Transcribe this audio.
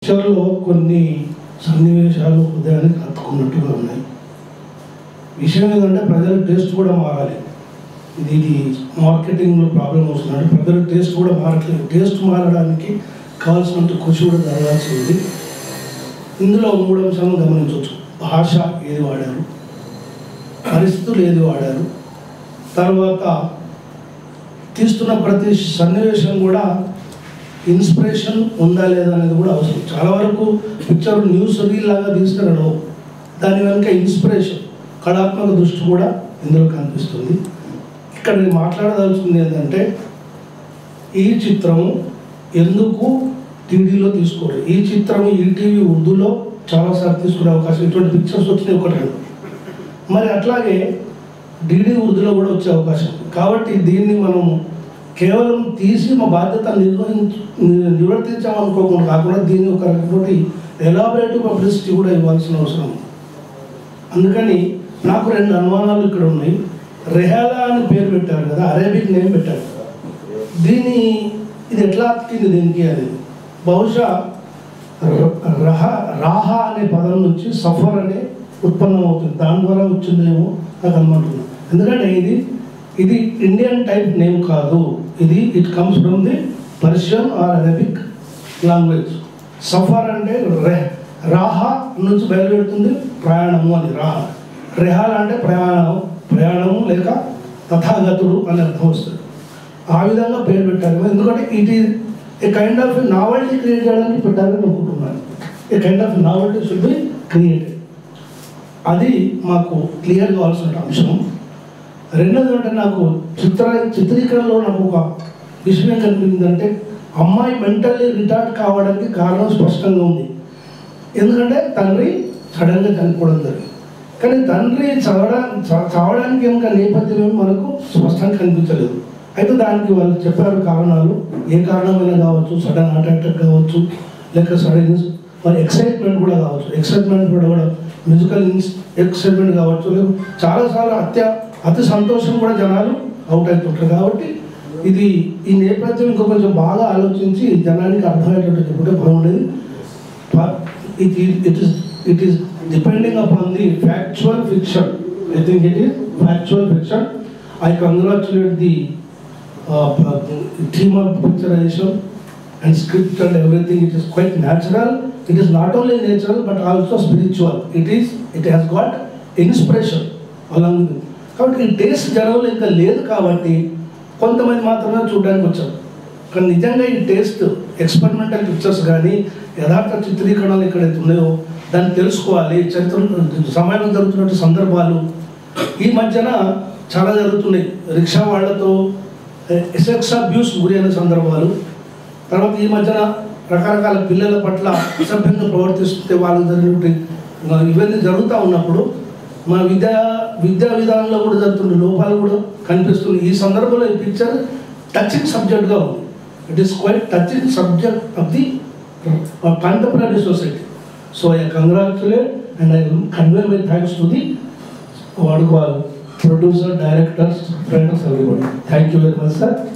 పిక్చర్లో కొన్ని సన్నివేశాలు హృదయానికి హత్తుకున్నట్టుగా ఉన్నాయి విషయం ఏంటంటే ప్రజల టేస్ట్ కూడా మారాలి ఇది ఇది మార్కెటింగ్లో ప్రాబ్లం వస్తున్నాడు ప్రజల టేస్ట్ కూడా మారట్లేదు టేస్ట్ మారడానికి కావాల్సినంత కృషి కూడా జరగాల్సి ఉంది ఇందులో మూడు అంశాలను గమనించవచ్చు భాష ఏది వాడారు పరిస్థితులు ఏది వాడారు తర్వాత తీస్తున్న ప్రతి సన్నివేశం కూడా ఇన్స్పిరేషన్ ఉందా లేదా అనేది కూడా అవసరం చాలా వరకు పిక్చర్ న్యూస్ రీల్ లాగా తీస్తున్నాడు దాని వెనుక ఇన్స్పిరేషన్ కళాత్మక దృష్టి కూడా ఇందులో కనిపిస్తుంది ఇక్కడ నేను మాట్లాడదలుచుకుంది ఏంటంటే ఈ చిత్రము ఎందుకు టీడీలో తీసుకోరు ఈ చిత్రం ఈటీవీ ఉర్దూలో చాలాసార్లు తీసుకునే అవకాశం ఇటువంటి పిక్చర్స్ వచ్చినాయి ఒకటి రెండు మరి అట్లాగే డిడి ఉర్దూలో కూడా వచ్చే అవకాశం ఉంది. కాబట్టి దీన్ని మనం కేవలం తీసి మా బాధ్యత నిర్వహించ నిర్వర్తించామనుకోకుండా కాకుండా దీన్ని ఒక రకమైన ఎలాబరేటివ్ పబ్లిసిటీ కూడా ఇవ్వాల్సిన అవసరం ఉంది అందుకని నాకు రెండు అనుమానాలు ఇక్కడ ఉన్నాయి రెహాలా అని పేరు పెట్టారు కదా అరేబిక్ నేమ్ పెట్టారు దీన్ని ఇది ఎట్లా అతికింది దీనికి అని బహుశా ర- రహ రాహా అనే పదం నుంచి సఫర్ అనే ఉత్పన్నం అవుతుంది దాని ద్వారా వచ్చిందేమో నాకు అనుకుంటున్నాను ఎందుకంటే ఇది ఇది ఇండియన్ టైప్ నేమ్ కాదు ఇది it comes from the Persian or Arabic language సఫర్ అంటే రె రాహా నుంచి బయలుదేరుతుంది ప్రయాణము అని రాహా రెహాల్ అంటే ప్రయాణం ప్రయాణము లేక తథాగతుడు అని అర్థం వస్తుంది ఆ విధంగా పేరు పెట్టారు ఎందుకంటే it is a kind of novelty create చేయడానికి పెట్టాలని అనుకుంటున్నాను a kind of novelty should be created అది మాకు క్లియర్ కావాల్సిన అంశం రెండోది అంటే నాకు చిత్ర చిత్రీకరణలో నాకు ఒక విషయం ఏం కనిపించిందంటే అమ్మాయి మెంటల్లీ రిటార్డ్ కావడానికి కారణం స్పష్టంగా ఉంది ఎందుకంటే తండ్రి సడన్గా చనిపోవడం జరిగింది కానీ తండ్రి చదవడా చ- చావడానికి ఇంకా నేపథ్యం ఏమి మనకు స్పష్టంగా కనిపించలేదు అయితే దానికి వాళ్ళు చెప్పారు కారణాలు ఏ కారణమైనా కావచ్చు సడన్ హార్ట్ అటాక్ కావచ్చు లేక సడన్ మరి ఎక్సైట్మెంట్ కూడా కావచ్చు ఎక్సైట్మెంట్ కూడా కూడా మ్యూజికల్ ఎక్సైట్మెంట్ కావచ్చు లేక చాలాసార్లు అత్య అతి సంతోషం కూడా జనాలు అవుట్ అవుతుంటారు కాబట్టి ఇది ఈ నేపథ్యం ఇంకా కొంచెం బాగా ఆలోచించి జనానికి అర్థమయ్యేటట్టు చెప్పుకుంటే బాగుండేది But it is it is it is depending upon the factual fiction. I think it is factual fiction. I congratulate the uh, team of picturization and script and everything. It is quite natural. It is not only natural but also spiritual. It is it has got inspiration along with. కాబట్టి ఈ taste జనంలో ఇంకా లేదు కాబట్టి కొంతమంది మాత్రమే చూడడానికి వచ్చారు కానీ నిజంగా ఈ టేస్ట్ ఎక్స్పెరిమెంటల్ పిక్చర్స్ కానీ యథార్థ చిత్రీకరణలు ఎక్కడైతే ఉన్నాయో దాన్ని తెలుసుకోవాలి చరిత్ర సమయంలో జరుగుతున్న సందర్భాలు ఈ మధ్యన చాలా జరుగుతున్నాయి రిక్షా వాళ్ళతో ఎసెక్స్ అబ్యూస్ గురైన సందర్భాలు తర్వాత ఈ మధ్యన రకరకాల పిల్లల పట్ల అసభ్యంగా ప్రవర్తిస్తుంటే వాళ్ళకి జరిగినటువంటి ఇవన్నీ జరుగుతూ ఉన్నప్పుడు మన విద్యా విద్యా విధానంలో కూడా జరుగుతున్న లోపాలు కూడా కనిపిస్తుంది ఈ సందర్భంలో ఈ పిక్చర్ టచింగ్ సబ్జెక్ట్గా ఉంది it is quite touching subject of the contemporary society so I congratulate and I convey my thanks to the వాడుకోవాలి producer directors friends everybody thank you very much sir